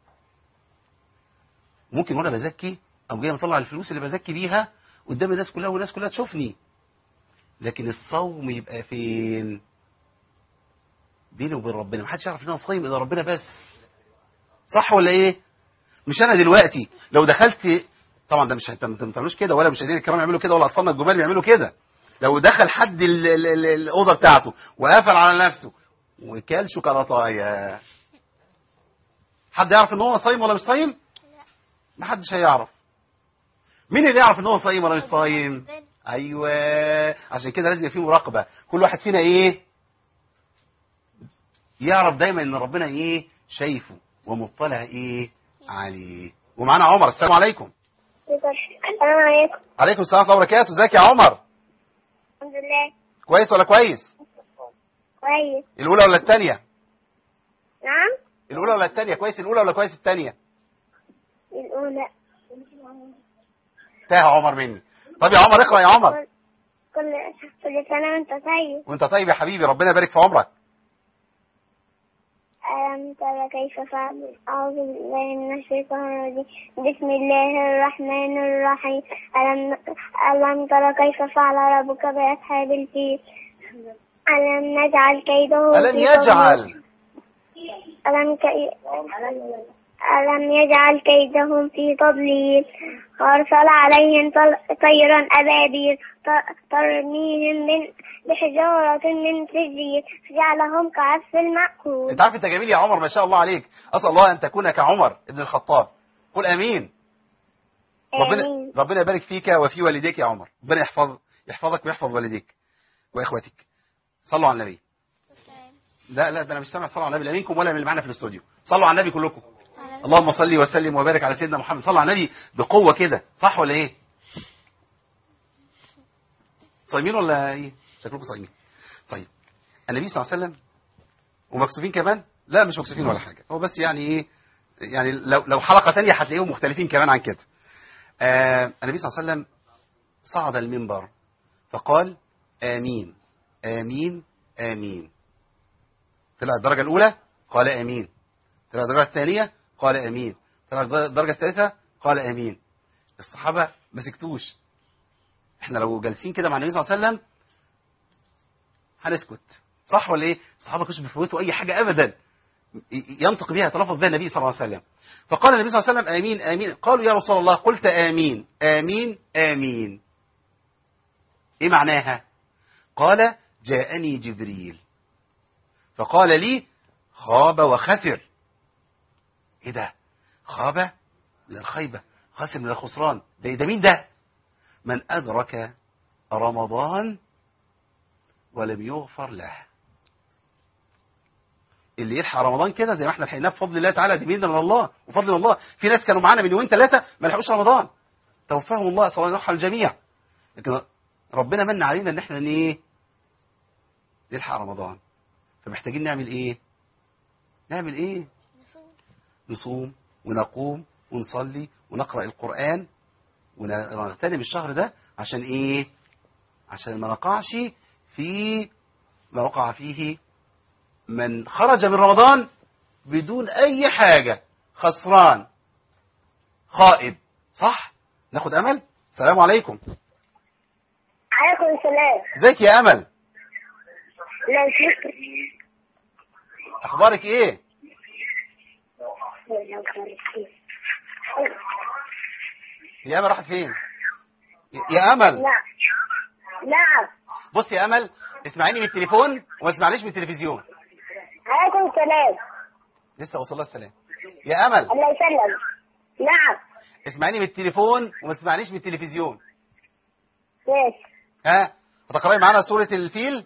ممكن وانا بزكي او جاي مطلع الفلوس اللي بزكي بيها قدام الناس كلها والناس كلها تشوفني لكن الصوم يبقى فين بيني وبين ربنا محدش يعرف ان انا صايم الا ربنا بس صح ولا ايه مش انا دلوقتي لو دخلت طبعا ده مش انت ما بتعملوش كده ولا مشاهدينا الكرام يعملوا كده ولا اطفالنا الجمال بيعملوا كده لو دخل حد ال- ال- ال- الاوضه بتاعته وقفل على نفسه وكل شوكولاتايه حد يعرف ان هو صايم ولا مش صايم محدش هيعرف مين اللي يعرف ان هو صايم ولا مش صايم ربنا ايوه عشان كده لازم يبقى في مراقبه كل واحد فينا ايه يعرف دايما ان ربنا ايه شايفه ومطلع ايه عليه ومعانا عمر السلام عليكم السلام عليكم عليكم السلام ورحمه الله وبركاته ازيك يا عمر الحمد لله كويس ولا كويس كويس الاولى ولا الثانيه نعم الاولى ولا الثانيه كويس الاولى ولا كويس الثانيه الأولى تاه عمر مني طب يا عمر اقرا يا عمر كل كل كل سنة وأنت طيب وانت طيب يا حبيبي ربنا يبارك في عمرك ألم تر كيف فعل أعوذ بالله من الشيطان الرجيم بسم الله الرحمن الرحيم ألم ألم تر كيف فعل ربك بأصحاب الفيل ألم نجعل كيده الم في تضليل يجعل ألم كي... ألم يجعل كيدهم في تضليل وأرسل عليهم طل- طيرا أبابيل ت- ترميهم من بحجارة من سجيل فجعلهم كعصف المأكول انت عارف انت جميل يا عمر ما شاء الله عليك اسال الله ان تكون كعمر ابن الخطاب قل امين ربنا آمين. ربنا يبارك فيك وفي والديك يا عمر ربنا يحفظ يحفظك ويحفظ والديك واخواتك صلوا على النبي لا لا ده انا مش سامع صلوا على النبي لا منكم ولا من اللي معانا في الاستوديو صلوا على النبي كلكم اللهم صل وسلم وبارك على سيدنا محمد صلوا على النبي بقوه كده صح ولا ايه صايمين ولا ايه شكلكم صايمين طيب النبي صلى الله عليه وسلم ومكسوفين كمان لا مش مكسوفين ولا حاجه هو بس يعني ايه يعني لو لو حلقه تانية هتلاقيهم مختلفين كمان عن كده آه النبي صلى الله عليه وسلم صعد المنبر فقال امين امين امين طلع الدرجه الاولى قال امين طلع الدرجه الثانيه قال امين طلع الدرجه الثالثه قال امين الصحابه ما سكتوش احنا لو جالسين كده مع النبي صلى الله عليه وسلم هنسكت صح ولا ايه الصحابه كانوا بيفوتوا اي حاجه ابدا ي- ينطق بها يتلفظ بها النبي صلى الله عليه وسلم فقال النبي صلى الله عليه وسلم امين امين قالوا يا رسول الله قلت امين امين امين ايه معناها قال جاءني جبريل فقال لي خاب وخسر ايه ده خاب من الخيبه خسر من الخسران ده ده مين ده من ادرك رمضان ولم يغفر له اللي يلحق رمضان كده زي ما احنا لحقناه بفضل الله تعالى دي بيدنا من الله وفضل من الله في ناس كانوا معانا من يومين ثلاثه ما لحقوش رمضان توفاهم الله صلى الله عليه الجميع لكن ربنا من علينا ان احنا ايه نلحق رمضان فمحتاجين نعمل ايه نعمل ايه نصوم ونقوم ونصلي ونقرا القران ونغتنم الشهر ده عشان ايه عشان ما نقعش في ما وقع فيه من خرج من رمضان بدون اي حاجة خسران خائب صح ناخد امل السلام عليكم عليكم السلام ازيك يا امل لا شكر اخبارك ايه يا امل راحت فين يا امل نعم نعم بص يا امل اسمعيني من التليفون وما تسمعنيش من التلفزيون عليكم السلام لسه وصل لها السلام يا امل الله يسلم نعم اسمعيني من التليفون وما تسمعنيش من التلفزيون ماشي ها هتقراي معانا سورة الفيل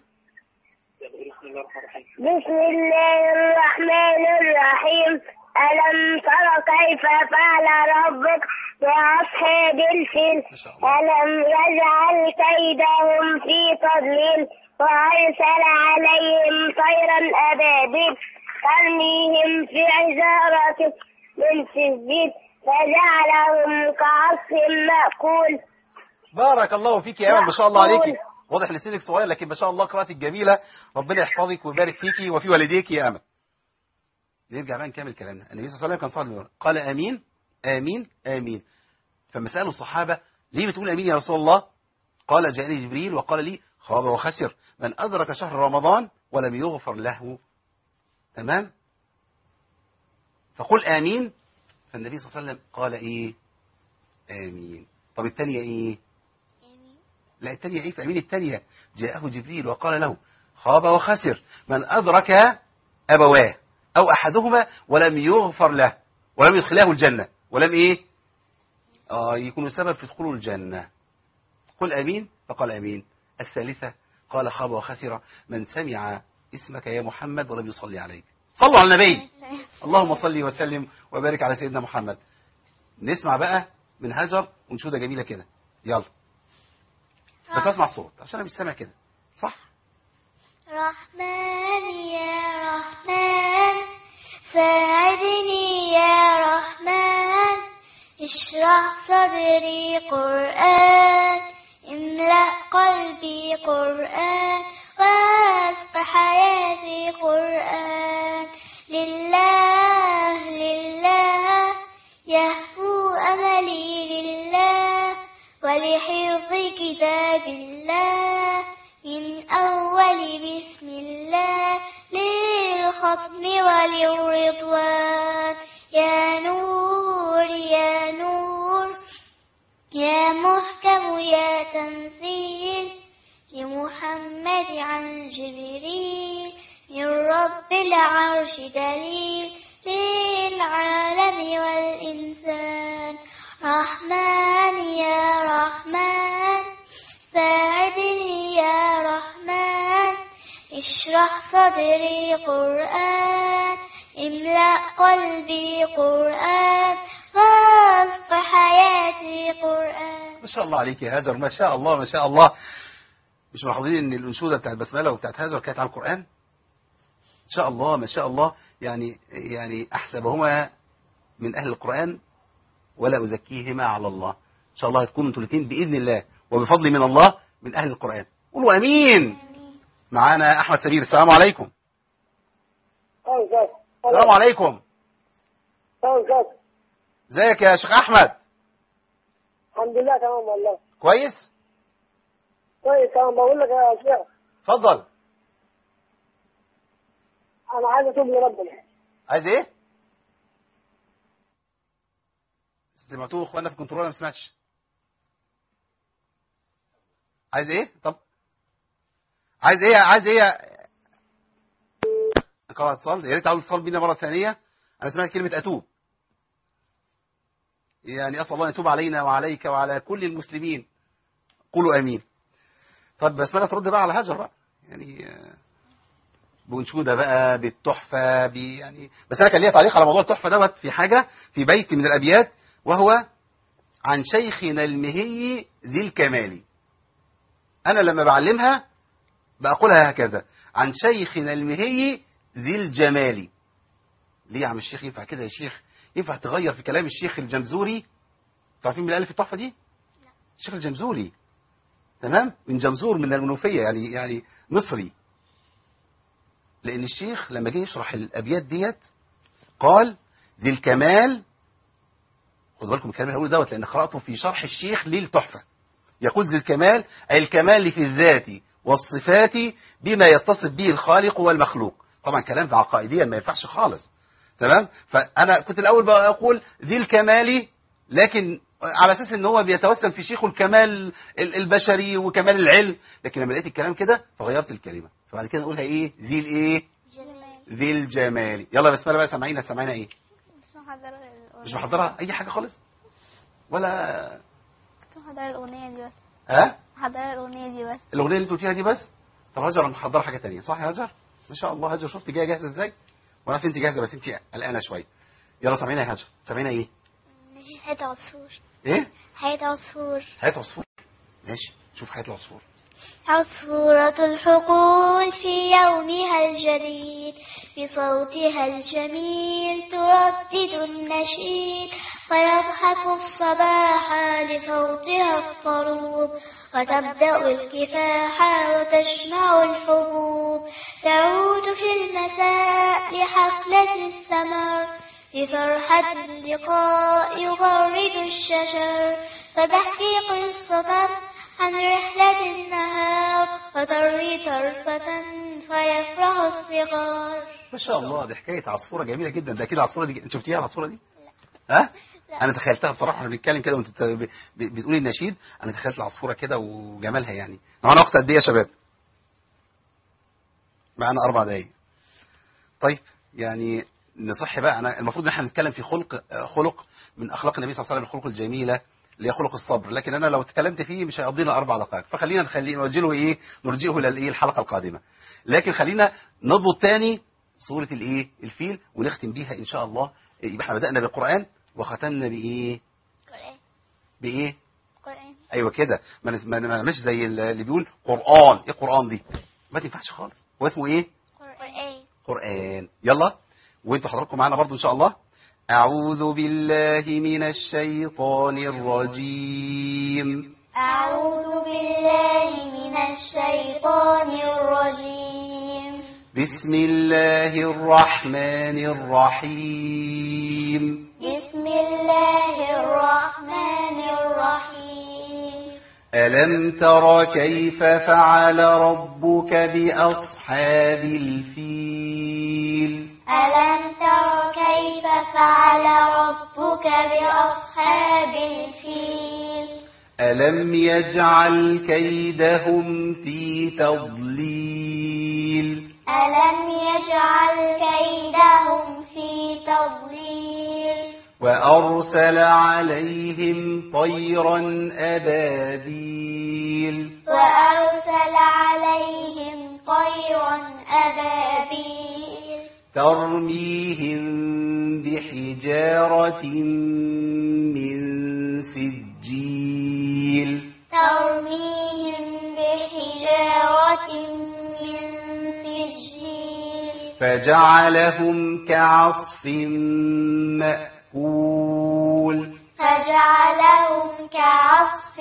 بسم الله الرحمن الرحيم ألم تر كيف فعل ربك بأصحاب الفيل ما شاء الله. ألم يجعل كيدهم في تضليل وأرسل عليهم طيرا أبابيل ترميهم في عزارة من سجيل فجعلهم كعصف مأكول بارك الله فيك يا امل ما شاء الله معقول. عليكي واضح ان سنك صغير لكن ما شاء الله قراءتك جميله ربنا يحفظك ويبارك فيكي وفي والديك يا امل نرجع بقى نكمل كلامنا النبي صلى الله عليه وسلم كان صلى الله قال امين امين امين فما سالوا الصحابه ليه بتقول امين يا رسول الله قال جاءني جبريل وقال لي خاب وخسر من ادرك شهر رمضان ولم يغفر له تمام فقل امين فالنبي صلى الله عليه وسلم قال ايه امين طب الثانيه ايه لا الثانية ايه في أمين الثانية جاءه جبريل وقال له خاب وخسر من أدرك أبواه أو أحدهما ولم يغفر له ولم يدخله الجنة ولم إيه آه يكون سبب في دخوله الجنة قل أمين فقال أمين الثالثة قال خاب وخسر من سمع اسمك يا محمد ولم يصلي عليك صلوا على النبي اللهم صل وسلم وبارك على سيدنا محمد نسمع بقى من هجر ونشودة جميلة كده يلا بس اسمع الصوت عشان انا مش سامع كده صح رحمن يا رحمن ساعدني يا رحمن اشرح صدري قرآن املأ قلبي قرآن واسق حياتي قرآن لله لله يهفو أملي لله ولحفظ كتاب الله من أول بسم الله للختم وللرضوان يا نور يا نور يا محكم يا تنزيل لمحمد عن جبريل من رب العرش دليل للعالم والإنسان رحمن يا رحمن ساعدني يا رحمن اشرح صدري قرآن املأ قلبي قرآن واسق حياتي قرآن ما شاء الله عليك يا هاجر ما شاء الله ما شاء الله مش ملاحظين ان الانشوده بتاعت بسمله وبتاعت هاجر كانت عن القران ان شاء الله ما شاء الله يعني يعني احسبهما من اهل القران ولا ازكيهما على الله ان شاء الله هتكونوا انتوا الاثنين باذن الله وبفضل من الله من اهل القران قولوا امين معانا احمد سمير السلام عليكم السلام عليكم ازيك يا شيخ احمد الحمد لله تمام والله كويس كويس تمام بقول لك يا شيخ اتفضل انا عايز اتوب لربنا عايز ايه سمعتوه اخوانا في الكنترول انا ما سمعتش عايز ايه طب عايز ايه عايز ايه قطع اتصال يا ريت عاوز اتصال بينا مره ثانيه انا سمعت كلمه اتوب يعني اسال الله ان يتوب علينا وعليك وعلى كل المسلمين قولوا امين طب بس ما ترد بقى على هاجر بقى يعني آه، بونشوده بقى بالتحفه ب يعني بس انا كان ليا تعليق على موضوع التحفه دوت في حاجه في بيت من الابيات وهو عن شيخنا المهي ذي الكمال انا لما بعلمها بقولها هكذا عن شيخنا المهي ذي الجمال ليه يا عم الشيخ ينفع كده يا شيخ ينفع تغير في كلام الشيخ الجمزوري تعرفين من الالف التحفه دي الشيخ الجمزوري تمام من جمزور من المنوفيه يعني يعني مصري لان الشيخ لما جه يشرح الابيات ديت قال ذي الكمال خدوا بالكم الكلام اللي هقوله دوت لان قراته في شرح الشيخ للتحفه يقول ذي الكمال اي الكمال في الذات والصفات بما يتصف به الخالق والمخلوق طبعا كلام عقائديا ما ينفعش خالص تمام فانا كنت الاول بقول ذي الكمال لكن على اساس ان هو بيتوسم في شيخه الكمال ال- البشري وكمال العلم لكن لما لقيت الكلام كده فغيرت الكلمه فبعد كده نقولها ايه ذي الايه جمال ذي الجمال يلا بسم الله بقى سامعينا سامعينا ايه مش محضرة الأغنية مش محضرها اي حاجه خالص ولا كنت محضرة الأغنية دي بس ها محضرة الأغنية دي بس الاغنيه اللي انت قلتيها دي بس طب هاجر انا محضره حاجه تانية صح يا هاجر ما شاء الله هاجر شفت جايه جاهزه ازاي وانا عارف انت جاهزه بس انت قلقانه شويه يلا سامعينا يا هاجر سامعينا ايه حياة عصفور ايه حياة عصفور حياه عصفور ماشي شوف حياه العصفور عصفورة الحقول في يومها الجديد بصوتها الجميل تردد النشيد فيضحك الصباح لصوتها الطروب وتبدأ الكفاح وتجمع الحبوب تعود في المساء لحفلة السمر بفرحة اللقاء يغرد الشجر فتحكي قصة عن رحلة النهار وتروي طرفة فيفرح الصغار ما شاء الله دي حكايه عصفوره جميله جدا ده اكيد العصفوره دي انت شفتيها العصفوره دي ها لا. انا تخيلتها بصراحه واحنا بنتكلم كده وانت بت- ب- ب- بتقولي النشيد انا تخيلت العصفوره كده وجمالها يعني معانا وقت قد ايه يا شباب معانا اربع دقايق طيب يعني نصح بقى انا المفروض ان احنا نتكلم في خلق آه، خلق من اخلاق النبي صلى الله عليه وسلم الخلق الجميله اللي هي خلق الصبر لكن انا لو اتكلمت فيه مش هيقضينا اربع دقائق فخلينا نخليه نوجهه ايه نرجئه للايه الحلقه القادمه لكن خلينا نضبط تاني سوره الايه الفيل ونختم بيها ان شاء الله يبقى احنا بدانا بالقران وختمنا بايه قرآن بايه قرآن ايوه كده ما نت- ما نعملش زي اللي بيقول قران ايه قران دي ما تنفعش خالص هو اسمه ايه قرآن قرآن يلا وانتوا حضراتكم معانا برضو ان شاء الله اعوذ بالله من الشيطان الرجيم أعوذ بالله من الشيطان الرجيم بسم الله الرحمن الرحيم بسم الله الرحمن الرحيم ألم تر كيف فعل ربك بأصحاب الفيل ألم تر كيف فعل ربك بأصحاب الفيل ألم يجعل كيدهم في تضليل ألم يجعل كيدهم في تضليل وأرسل عليهم طيرا أبابيل وأرسل عليهم طيرا أبابيل ترميهم بحجارة من سجيل ترميهم بحجارة من سجيل فجعلهم كعصف مأكول فجعلهم كعصف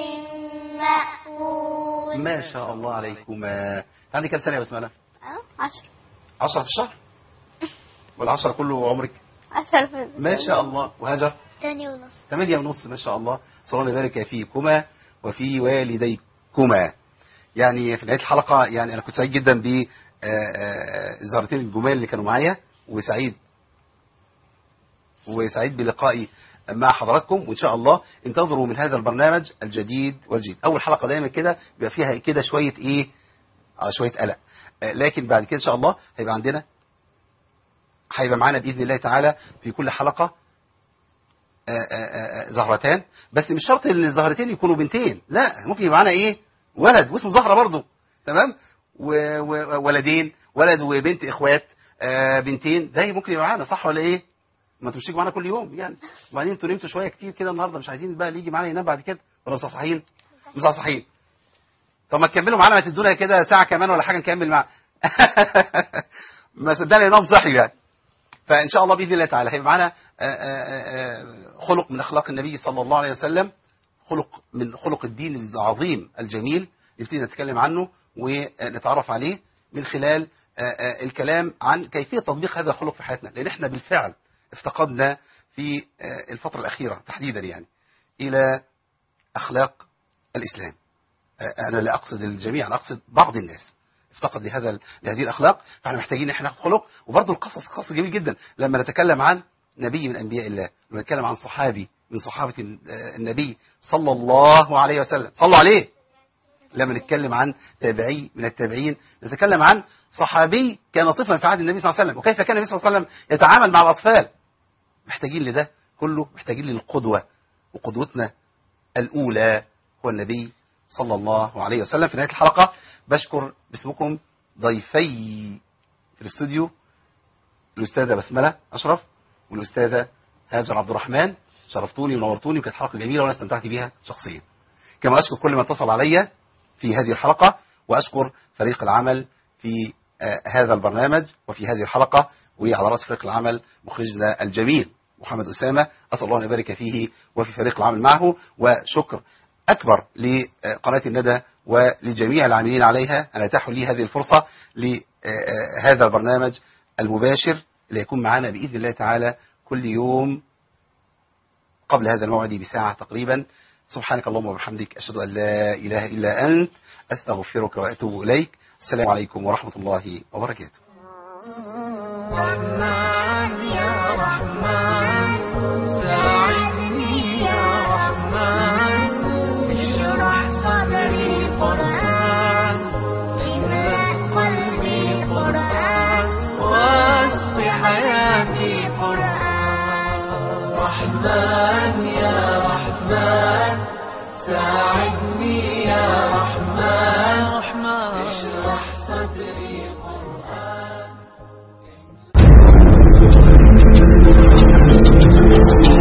مأكول ما شاء الله عليكما عندك كم سنة يا بسملة؟ أه؟ عشر عشرة في الشهر والعشرة كله عمرك عشر في ما شاء الله وهاجر تاني ونص ثمانية ونص ما شاء الله صلى الله يبارك فيكما وفي والديكما يعني في نهاية الحلقة يعني أنا كنت سعيد جدا ب آه، آه، الزهرتين الجمال اللي كانوا معايا وسعيد وسعيد بلقائي مع حضراتكم وإن شاء الله انتظروا من هذا البرنامج الجديد والجديد أول حلقة دايما كده بيبقى فيها كده شوية إيه آه شوية قلق آه، لكن بعد كده إن شاء الله هيبقى عندنا هيبقى معانا بإذن الله تعالى في كل حلقة آه، آه، آه، زهرتان بس مش شرط ان الزهرتين يكونوا بنتين لا ممكن يبقى معانا ايه ولد واسمه زهره برضه تمام و- و- ولدين ولد وبنت اخوات آه، بنتين ده ممكن يبقى معانا صح ولا ايه ما انتوا مش تيجوا معانا كل يوم يعني وبعدين انتوا نمتوا شويه كتير كده النهارده مش عايزين بقى اللي يجي معانا ينام بعد كده ولا مصحصحين مصحصحين طب ما تكملوا معانا ما تدونا كده ساعه كمان ولا حاجه نكمل مع ما صدقني ينام صحي يعني فان شاء الله باذن الله تعالى هيبقى معانا آه، آه، آه، خلق من اخلاق النبي صلى الله عليه وسلم خلق من خلق الدين العظيم الجميل نبتدي نتكلم عنه ونتعرف عليه من خلال آه، آه، الكلام عن كيفيه تطبيق هذا الخلق في حياتنا لان احنا بالفعل افتقدنا في آه، الفترة الأخيرة تحديدا يعني إلى أخلاق الإسلام آه، أنا لا أقصد الجميع أنا أقصد بعض الناس افتقد لهذا لهذه الأخلاق فاحنا محتاجين ان احنا ناخد خلق وبرضه القصص قصص جميل جدا لما نتكلم عن نبي من أنبياء الله لما نتكلم عن صحابي من صحابة آه، النبي صلى الله عليه وسلم صلوا عليه لما نتكلم عن تابعي من التابعين نتكلم عن صحابي كان طفلا في عهد النبي صلى الله عليه وسلم وكيف كان النبي صلى الله عليه وسلم يتعامل مع الأطفال محتاجين لده كله محتاجين للقدوة وقدوتنا الأولى هو النبي صلى الله عليه وسلم في نهاية الحلقة بشكر باسمكم ضيفي في الاستوديو الأستاذة بسملة أشرف والأستاذة هاجر عبد الرحمن شرفتوني ونورتوني وكانت حلقة جميلة وأنا استمتعت بيها شخصيا كما أشكر كل من اتصل علي في هذه الحلقة وأشكر فريق العمل في آه، هذا البرنامج وفي هذه الحلقة وعلى رأس فريق العمل مخرجنا الجميل محمد أسامة أسأل الله أن يبارك فيه وفي فريق العمل معه وشكر أكبر لقناة الندى ولجميع العاملين عليها أن أتاحوا لي هذه الفرصة لهذا البرنامج المباشر اللي يكون معنا بإذن الله تعالى كل يوم قبل هذا الموعد بساعة تقريبا سبحانك اللهم وبحمدك أشهد أن لا إله إلا أنت أستغفرك وأتوب إليك السلام عليكم ورحمة الله وبركاته رحمن